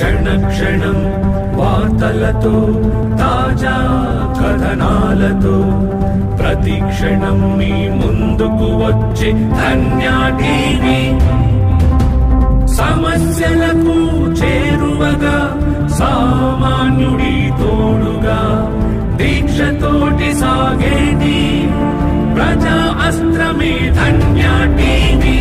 క్షణ క్షణం వార్తలతో తాజా కథనాలతో ప్రతి క్షణం మీ ముందుకు వచ్చే ధన్య టీవీ సమస్యలకు చేరువగా సామాన్యుడి తోడుగా దీక్షతోటి సాగేటి ప్రజా అస్త్రమే ధన్య టీవీ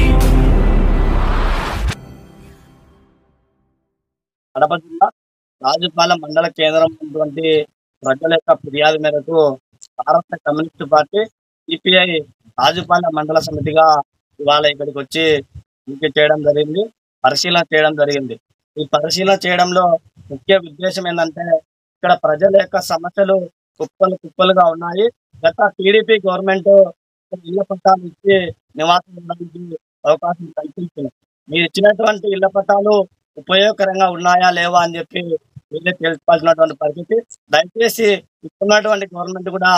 కడప జిల్లా రాజుపాలెం మండల కేంద్రం ఉన్నటువంటి ప్రజల యొక్క ఫిర్యాదు మేరకు భారత కమ్యూనిస్ట్ పార్టీ సిపిఐ రాజుపాలెం మండల సమితిగా ఇవాళ ఇక్కడికి వచ్చి తనిఖీ చేయడం జరిగింది పరిశీలన చేయడం జరిగింది ఈ పరిశీలన చేయడంలో ముఖ్య ఉద్దేశం ఏంటంటే ఇక్కడ ప్రజల యొక్క సమస్యలు కుప్పలు కుప్పలుగా ఉన్నాయి గత టీడీపీ గవర్నమెంట్ ఇళ్ల పట్టాలు ఇచ్చి నివాసం ఉండడానికి అవకాశం కల్పించింది మీరు ఇచ్చినటువంటి ఇళ్ల పట్టాలు ఉపయోగకరంగా ఉన్నాయా లేవా అని చెప్పి వీళ్ళే తెలుసుకోవాల్సినటువంటి పరిస్థితి దయచేసి ఇస్తున్నటువంటి గవర్నమెంట్ కూడా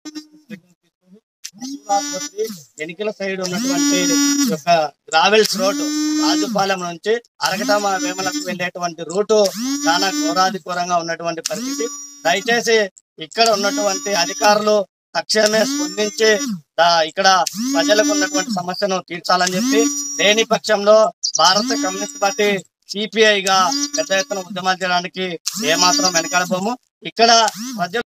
ఎన్నికల సైడ్ ఉన్నటువంటి ఈ యొక్క గ్రావెల్స్ రోడ్డు రాజుపాలెం నుంచి అరగటమ వేమలకు వెళ్ళేటువంటి రూటు చాలా ఘోరాది ఘోరంగా ఉన్నటువంటి పరిస్థితి దయచేసి ఇక్కడ ఉన్నటువంటి అధికారులు తక్షణమే స్పందించి ఆ, ఇక్కడ ప్రజలకు ఉన్నటువంటి సమస్యను తీర్చాలని చెప్పి లేని పక్షంలో భారత కమ్యూనిస్ట్ పార్టీ సిపిఐ గా పెద్ద ఎత్తున ఉద్యమాలు చేయడానికి ఏమాత్రం వెనకాడబోము ఇక్కడ ప్రజలు